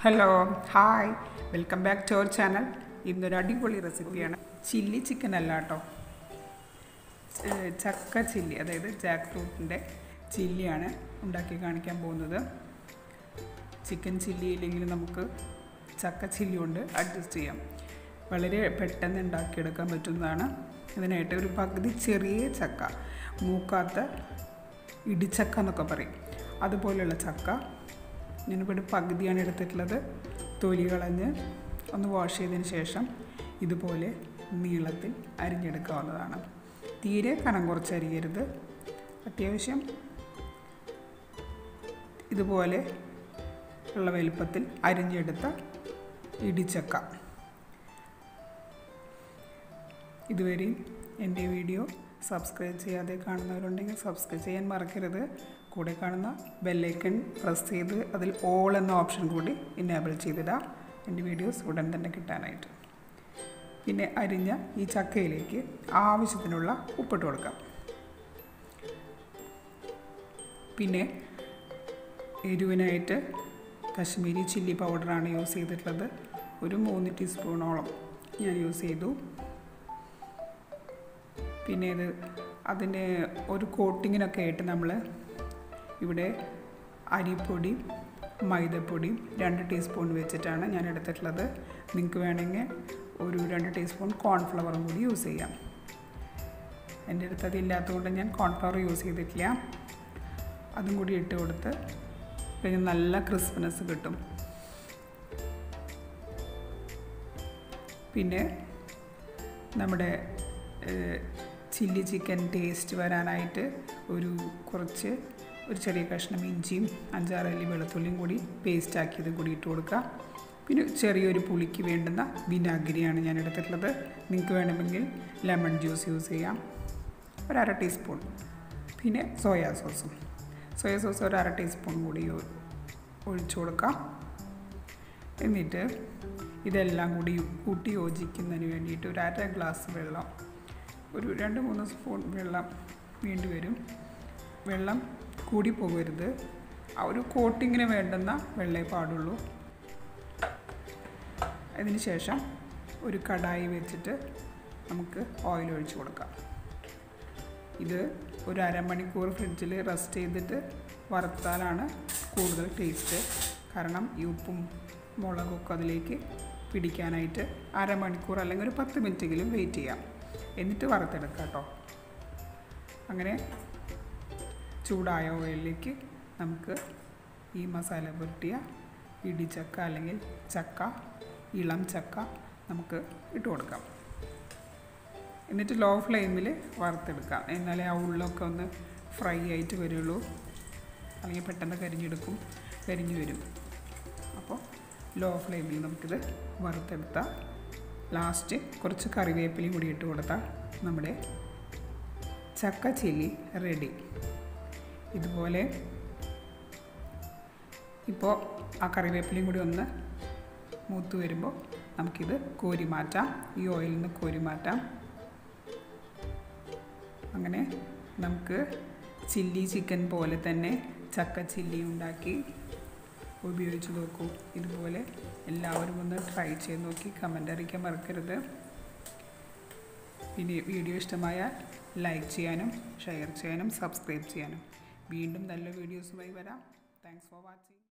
hello hi welcome back to our channel ഇന്നൊരു അടിപൊളി റെസിപ്പിയാണ് ചില്ലി ചിക്കൻ അല്ല കേട്ടോ ഏഹ് ചക്ക ചില്ലി അതായത് ജാക്ക് ഫ്രൂട്ടിൻ്റെ ചില്ലിയാണ് ഉണ്ടാക്കി കാണിക്കാൻ പോകുന്നത് ചിക്കൻ ചില്ലി ഇല്ലെങ്കിൽ നമുക്ക് ചക്ക ചില്ലി കൊണ്ട് അഡ്ജസ്റ്റ് ചെയ്യാം വളരെ പെട്ടെന്ന് ഉണ്ടാക്കിയെടുക്കാൻ പറ്റുന്നതാണ് ഇതിനായിട്ട് ഒരു പകുതി ചെറിയ ചക്ക മൂക്കാത്ത ഇടിച്ചക്ക എന്നൊക്കെ പറയും അതുപോലെയുള്ള ചക്ക ഞാനിപ്പോൾ ഒരു പകുതിയാണ് എടുത്തിട്ടുള്ളത് തൊലി കളഞ്ഞ് ഒന്ന് വാഷ് ചെയ്തതിന് ശേഷം ഇതുപോലെ നീളത്തിൽ അരിഞ്ഞെടുക്കാവുന്നതാണ് തീരെ കനം കുറച്ച് അരിയരുത് അത്യാവശ്യം ഇതുപോലെ ഉള്ള വലുപ്പത്തിൽ അരിഞ്ഞെടുത്ത ഇടിച്ചക്ക ഇതുവരെയും എൻ്റെ വീഡിയോ സബ്സ്ക്രൈബ് ചെയ്യാതെ കാണുന്നവരുണ്ടെങ്കിൽ സബ്സ്ക്രൈബ് ചെയ്യാൻ മറക്കരുത് കൂടെ കാണുന്ന ബെല്ലൈക്കൺ പ്രസ് ചെയ്ത് അതിൽ ഓൾ എന്ന ഓപ്ഷൻ കൂടി ഇനേബിൾ ചെയ്തിടാം എൻ്റെ വീഡിയോസ് ഉടൻ തന്നെ കിട്ടാനായിട്ട് പിന്നെ അരിഞ്ഞ ഈ ചക്കയിലേക്ക് ആവശ്യത്തിനുള്ള ഉപ്പിട്ട് കൊടുക്കാം പിന്നെ എരിവിനായിട്ട് കശ്മീരി ചില്ലി പൗഡറാണ് യൂസ് ചെയ്തിട്ടുള്ളത് ഒരു മൂന്ന് ടീസ്പൂണോളം ഞാൻ യൂസ് ചെയ്തു പിന്നെ ഇത് അതിന് ഒരു കോട്ടിങ്ങിനൊക്കെ ആയിട്ട് നമ്മൾ ഇവിടെ അരിപ്പൊടി മൈദപ്പൊടിയും രണ്ട് ടീസ്പൂൺ വെച്ചിട്ടാണ് ഞാൻ എടുത്തിട്ടുള്ളത് നിങ്ങൾക്ക് വേണമെങ്കിൽ ഒരു രണ്ട് ടീസ്പൂൺ കോൺഫ്ലവറും കൂടി യൂസ് ചെയ്യാം എൻ്റെ അടുത്ത് അതില്ലാത്തതുകൊണ്ട് ഞാൻ കോൺഫ്ലവർ യൂസ് ചെയ്തിട്ടില്ല അതും കൂടി ഇട്ട് കൊടുത്ത് പിന്നെ നല്ല ക്രിസ്പിനെസ് കിട്ടും പിന്നെ നമ്മുടെ ചില്ലി ചിക്കൻ ടേസ്റ്റ് വരാനായിട്ട് ഒരു കുറച്ച് ഒരു ചെറിയ കഷ്ണം ഇഞ്ചിയും അഞ്ചാറ് അല്ലി വെളുത്തുള്ളിയും കൂടി പേസ്റ്റ് ആക്കിയതും കൂടി ഇട്ട് കൊടുക്കുക പിന്നെ ചെറിയൊരു പുളിക്ക് വേണ്ടുന്ന വിനാഗിരിയാണ് ഞാൻ എടുത്തിട്ടുള്ളത് നിങ്ങൾക്ക് വേണമെങ്കിൽ ലെമൺ ജ്യൂസ് യൂസ് ചെയ്യാം ഒരു അര ടീസ്പൂൺ പിന്നെ സോയാ സോസും സോയാ സോസ് ഒരു അര ടീസ്പൂൺ കൂടി ഒഴിച്ചു കൊടുക്കാം എന്നിട്ട് ഇതെല്ലാം കൂടി കൂട്ടി യോജിക്കുന്നതിന് വേണ്ടിയിട്ട് ഒരു അര ഗ്ലാസ് വെള്ളം ഒരു രണ്ട് മൂന്ന് സ്പൂൺ വെള്ളം വേണ്ടി വരും വെള്ളം കൂടി പോകരുത് ആ ഒരു കോട്ടിങ്ങിന് വേണ്ടുന്ന വെള്ളേ പാടുള്ളൂ അതിന് ശേഷം ഒരു കടായി വെച്ചിട്ട് നമുക്ക് ഓയിൽ ഒഴിച്ച് കൊടുക്കാം ഇത് ഒരു അരമണിക്കൂർ ഫ്രിഡ്ജിൽ റെസ്റ്റ് ചെയ്തിട്ട് വറുത്താലാണ് കൂടുതൽ ടേസ്റ്റ് കാരണം ഈ ഉപ്പും മുളകൊക്കെ അതിലേക്ക് പിടിക്കാനായിട്ട് അരമണിക്കൂർ അല്ലെങ്കിൽ ഒരു പത്ത് മിനിറ്റെങ്കിലും വെയിറ്റ് ചെയ്യാം എന്നിട്ട് വറുത്തെടുക്കാം കേട്ടോ അങ്ങനെ ചൂടായ ഓയിലിലേക്ക് നമുക്ക് ഈ മസാല പുരട്ടിയ ഇടിച്ചക്ക അല്ലെങ്കിൽ ചക്ക ഇളം ചക്ക നമുക്ക് ഇട്ട് കൊടുക്കാം എന്നിട്ട് ലോ ഫ്ലെയിമിൽ വറുത്തെടുക്കാം എന്നാലേ ആ ഉള്ളൊക്കെ ഒന്ന് ഫ്രൈ ആയിട്ട് വരുള്ളൂ അല്ലെങ്കിൽ പെട്ടെന്ന് കരിഞ്ഞെടുക്കും കരിഞ്ഞു വരും അപ്പോൾ ലോ ഫ്ലെയിമിൽ നമുക്കിത് വറുത്തെടുത്താൽ ലാസ്റ്റ് കുറച്ച് കറിവേപ്പിലയും കൂടി ഇട്ട് കൊടുത്താൽ നമ്മുടെ ചക്ക ചില്ലി റെഡി ഇതുപോലെ ഇപ്പോൾ ആ കറിവേപ്പിലയും കൂടി ഒന്ന് മൂത്ത് വരുമ്പോൾ നമുക്കിത് കോരി മാറ്റാം ഈ ഓയിലിൽ നിന്ന് കോരി മാറ്റാം അങ്ങനെ നമുക്ക് ചില്ലി ചിക്കൻ പോലെ തന്നെ ചക്ക ചില്ലി ഉണ്ടാക്കി ഉപയോഗിച്ച് നോക്കൂ ഇതുപോലെ എല്ലാവരും ഒന്ന് ട്രൈ ചെയ്ത് നോക്കി കമൻ്റ് അറിയിക്കാൻ മറക്കരുത് പിന്നെ വീഡിയോ ഇഷ്ടമായാൽ ലൈക്ക് ചെയ്യാനും ഷെയർ ചെയ്യാനും സബ്സ്ക്രൈബ് ചെയ്യാനും വീണ്ടും നല്ല വീഡിയോസുമായി വരാം താങ്ക്സ് ഫോർ വാച്ചിങ്